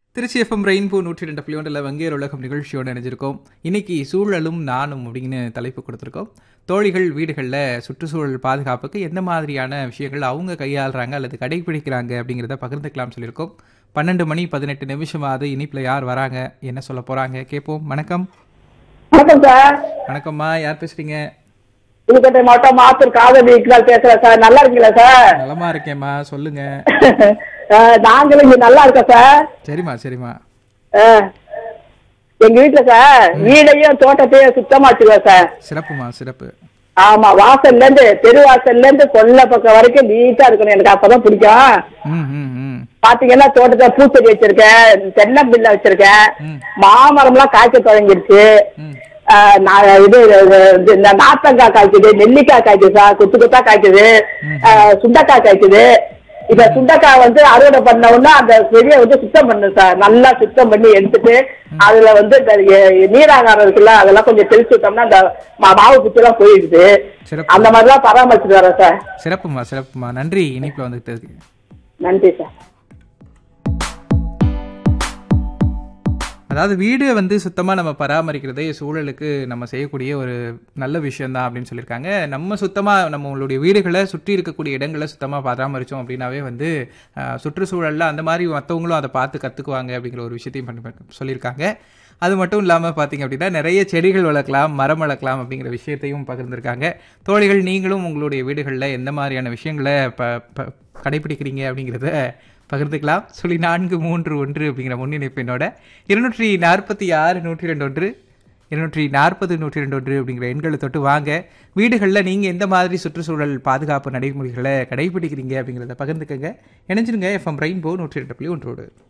Trichy FM rainbow நூற்றி ரெண்டு புள்ளி ஒன்றில் வங்கியர் உலகம் நிகழ்ச்சியோடு இணைஞ்சிருக்கோம் இன்னைக்கு சூழலும் நானும் அப்படின்னு தலைப்பு கொடுத்துருக்கோம் தோழிகள் வீடுகளில் சுற்றுச்சூழல் பாதுகாப்புக்கு எந்த மாதிரியான விஷயங்கள் அவங்க கையாளுறாங்க அல்லது கடைபிடிக்கிறாங்க அப்படிங்கிறத பகிர்ந்துக்கலாம் சொல்லியிருக்கோம் பன்னெண்டு மணி பதினெட்டு நிமிஷமாவது இனிப்பில் யார் வராங்க என்ன சொல்ல போகிறாங்க கேட்போம் வணக்கம் வணக்கம் சார் வணக்கம்மா யார் பேசுறீங்க புதுக்கோட்டை மாவட்டம் மாத்தூர் காதலி இக்லால் பேசுறேன் சார் நல்லா இருக்கீங்களா சார் நலமா இருக்கேம்மா சொல்லுங்க அஹ், நாங்களும் இங்க நல்லா இருக்கோம் சார் சரிம்மா சரிம்மா அஹ், எங்க வீட்டுல சார் வீடையும் தோட்டத்தையும் சுத்தமா வச்சுக்குவோம் சார் சிறப்புமா சிறப்பு ஆமா வாசல்ல இருந்து தெரு வாசல்ல இருந்து கொல்லை பக்கம் வரைக்கும் நீட்டா இருக்கணும் எனக்கு அப்பதான் பிடிக்கும் ம் ம் ம் பாத்தீங்கன்னா தோட்டத்துல பூச்செடி வச்சிருக்கேன் தென்னம்பிள்ளை வச்சிருக்கேன் ம். மாமரம் எல்லாம் காய்க்க தொடங்கிருச்சு ம் ஆஹ் நான் இது இது இந்த நாத்தங்காய் காய்க்குது நெல்லிக்காய் காய்க்குது சார் குத்து குத்தா காய்க்குது ஆஹ் சுண்டைக்காய் காய்க்குது இப்ப சுண்டைக்காய் வந்து அறுவடை பண்ண உடனே அந்த செடியை வந்து சுத்தம் பண்ணு சார் நல்லா சுத்தம் பண்ணி எடுத்துட்டு அதுல வந்து இந்த எ- நீராகாரம் இருக்குல்ல அதெல்லாம் கொஞ்சம் தெளிச்சு விட்டோம்னா அந்த மா- மாவு குச்சி எல்லாம் போயிடுது சிறப்பு அந்த மாதிரிலாம் பராமரிச்சுட்டு வரேன் சார் சிறப்புமா சிறப்புமா நன்றி இனிப்பில் வந்துட்டதுக்கு நன்றி சார் அதாவது வீடு வந்து சுத்தமாக நம்ம பராமரிக்கிறதே சூழலுக்கு நம்ம செய்யக்கூடிய ஒரு நல்ல விஷயம்தான் அப்படின்னு சொல்லியிருக்காங்க நம்ம சுத்தமாக நம்மளுடைய வீடுகளை சுற்றி இருக்கக்கூடிய இடங்களை சுத்தமாக பராமரித்தோம் அப்படின்னாவே வந்து அஹ், சுற்றுச்சூழலில் அந்த மாதிரி மற்றவங்களும் அதை பார்த்து கற்றுக்குவாங்க அப்படிங்கிற ஒரு விஷயத்தையும் பண்ணி சொல்லியிருக்காங்க அது மட்டும் இல்லாமல் பார்த்தீங்க அப்படின்னா நிறைய செடிகள் வளர்க்கலாம் மரம் வளர்க்கலாம் அப்படிங்கிற விஷயத்தையும் பகிர்ந்திருக்காங்க தோழிகள் நீங்களும் உங்களுடைய வீடுகளில் எந்த மாதிரியான விஷயங்களை ப ப- கடைபிடிக்கிறீங்க அப்படிங்கிறத பகிர்ந்துக்கலாம் சொல்லி நான்கு மூன்று ஒன்று அப்படிங்கிற முன்னிணைப்பினோட இருநூற்றி நாற்பத்தி ஆறு நூற்றி ரெண்டு ஒன்று இருநூற்றி நாற்பது நூற்றி ரெண்டு ஒன்று அப்படிங்கிற எண்களை தொட்டு வாங்க வீடுகளில் நீங்கள் எந்த மாதிரி சுற்றுச்சூழல் பாதுகாப்பு நடைமுறைகளை கடைபிடிக்கிறீங்க அப்படிங்கிறத பகிர்ந்துக்கங்க இணைஞ்சிருங்க எஃப்எம் ரெயின்போ நூற்றி ரெண்டு புள்ளி ஒன்றோடு